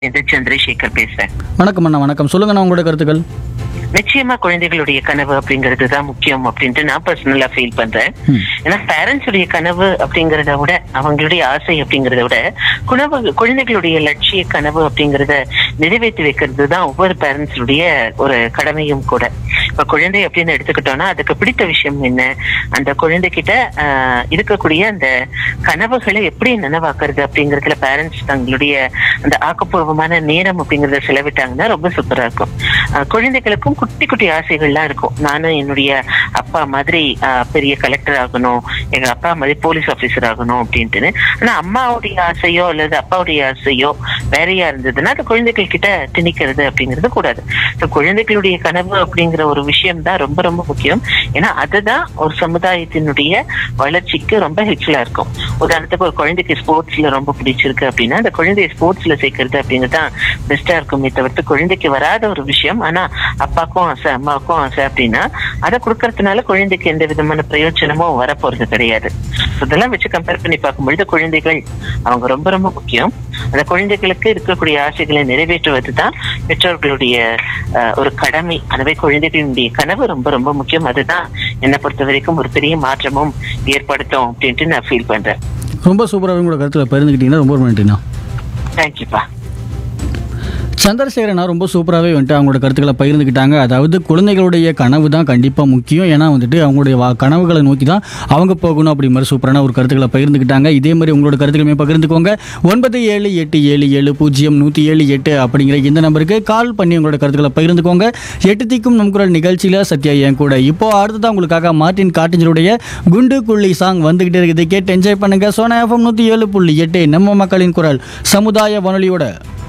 இது சந்திரசேகர் பேசுறேன் வணக்கம் அண்ணா வணக்கம் சொல்லுங்கண்ணா உங்களோட கருத்துக்கள் நிச்சயமா குழந்தைகளுடைய கனவு அப்படிங்கிறது தான் முக்கியம் அப்படின்ட்டு நான் பர்சனலா ஃபீல் பண்றேன் ம். ஏன்னா பேரண்ட்ஸ் உடைய கனவு அப்படிங்கறத விட அவங்களுடைய ஆசை அப்படிங்கறத விட குணவு குழந்தைகளுடைய லட்சிய கனவு அப்படிங்கறத நிறைவேற்றி வைக்கிறது தான் ஒவ்வொரு பேரண்ட்ஸுடைய ஒரு கடமையும் கூட இப்ப குழந்தை அப்படின்னு எடுத்துக்கிட்டோம்னா அதுக்கு பிடித்த விஷயம் என்ன அந்த குழந்தைகிட்ட ஆஹ், இருக்கக்கூடிய அந்த கனவுகளை எப்படி நனவாக்குறது அப்படிங்கறதுல பேரண்ட்ஸ் தங்களுடைய அந்த ஆக்கப்பூர்வமான நேரம் அப்படிங்கறத செலவிட்டாங்கன்னா ரொம்ப சூப்பரா இருக்கும் ஆஹ், குழந்தைகளுக்கும் குட்டி குட்டி ஆசைகள்லாம் இருக்கும் நானும் என்னுடைய அப்பா மாதிரி ஆஹ், பெரிய கலெக்டர் ஆகணும் எங்க அப்பா மாதிரி போலீஸ் ஆபீசர் ஆகணும் அப்படின்ட்டுன்னு ஆனா அம்மாவுடைய ஆசையோ அல்லது அப்பாவுடைய ஆசையோ வேறையா இருந்ததுன்னா அது குழந்தைகள் கிட்ட திணிக்கிறது அப்படிங்கிறது கூடாது So, குழந்தைகளுடைய கனவு அப்படிங்கிற ஒரு விஷயம் தான் ரொம்ப ரொம்ப முக்கியம் ஏன்னா அதுதான் ஒரு சமுதாயத்தினுடைய வளர்ச்சிக்கு ரொம்ப ஹெல்ப்ஃபுல்லா இருக்கும் உதாரணத்துக்கு ஒரு குழந்தைக்கு ஸ்போர்ட்ஸ்ல ரொம்ப பிடிச்சிருக்கு அப்படின்னா அந்த குழந்தைய ஸ்போர்ட்ஸ்ல சேர்க்கறது அப்படிங்கிறது தான் பெஸ்டா இருக்குமே தவிர்த்து குழந்தைக்கு வராத ஒரு விஷயம் ஆனா அப்பாக்கும் ஆசை அம்மாவுக்கும் ஆசை அப்படின்னா அதை கொடுக்கறதுனால குழந்தைக்கு எந்த விதமான பிரயோஜனமும் வரப்போறது கிடையாது So, இதெல்லாம் வச்சு கம்பேர் பண்ணி பார்க்கும்பொழுது குழந்தைகள் அவங்க ரொம்ப ரொம்ப முக்கியம் அந்த குழந்தைகளுக்கு இருக்கக்கூடிய ஆசைகளை நிறைவேற்றுவது தான் பெற்றோர்களுடைய அஹ், ஒரு கடமை எனவே குழந்தைகளுடைய கனவு ரொம்ப ரொம்ப முக்கியம் அதுதான் என்னை பொறுத்த வரைக்கும் ஒரு பெரிய மாற்றமும் ஏற்படுத்தும் அப்படின்ட்டு நான் ஃபீல் பண்றேன் ரொம்ப சூப்பராக உங்களோட கருத்தில் பகிர்ந்துக்கிட்டீங்கன்னா ரொம்ப நன்றிண்ணா தேங்க்யூப்பா சந்திரசேகரனா ரொம்ப சூப்பராகவே வந்துட்டு அவங்களோட கருத்துக்களை பகிர்ந்துக்கிட்டாங்க அதாவது குழந்தைகளுடைய கனவு தான் கண்டிப்பாக முக்கியம் ஏன்னா வந்துட்டு அவங்களுடைய வா கனவுகளை நோக்கி தான் அவங்க போகணும் அப்படி மாதிரி சூப்பரான ஒரு கருத்துக்களை பகிர்ந்துக்கிட்டாங்க இதே மாதிரி உங்களோட கருத்துக்களுமே பகிர்ந்துக்கோங்க ஒன்பது ஏழு எட்டு ஏழு ஏழு பூஜ்ஜியம் நூற்றி ஏழு எட்டு அப்படிங்கிற இந்த நம்பருக்கு கால் பண்ணி உங்களோட கருத்துக்களை பகிர்ந்துக்கோங்க எட்டு திக்கும் நம் குரல் நிகழ்ச்சியில் சத்யா என் கூட இப்போ அடுத்ததான் உங்களுக்காக மார்ட்டின் காட்டிஞ்சருடைய குண்டு குள்ளி சாங் வந்துகிட்டே இருக்குது கேட்டு என்ஜாய் பண்ணுங்க சோனா எஃப்எம் நூற்றி ஏழு புள்ளி எட்டு நம்ம மக்களின் குரல் சமுதாய வானொலியோட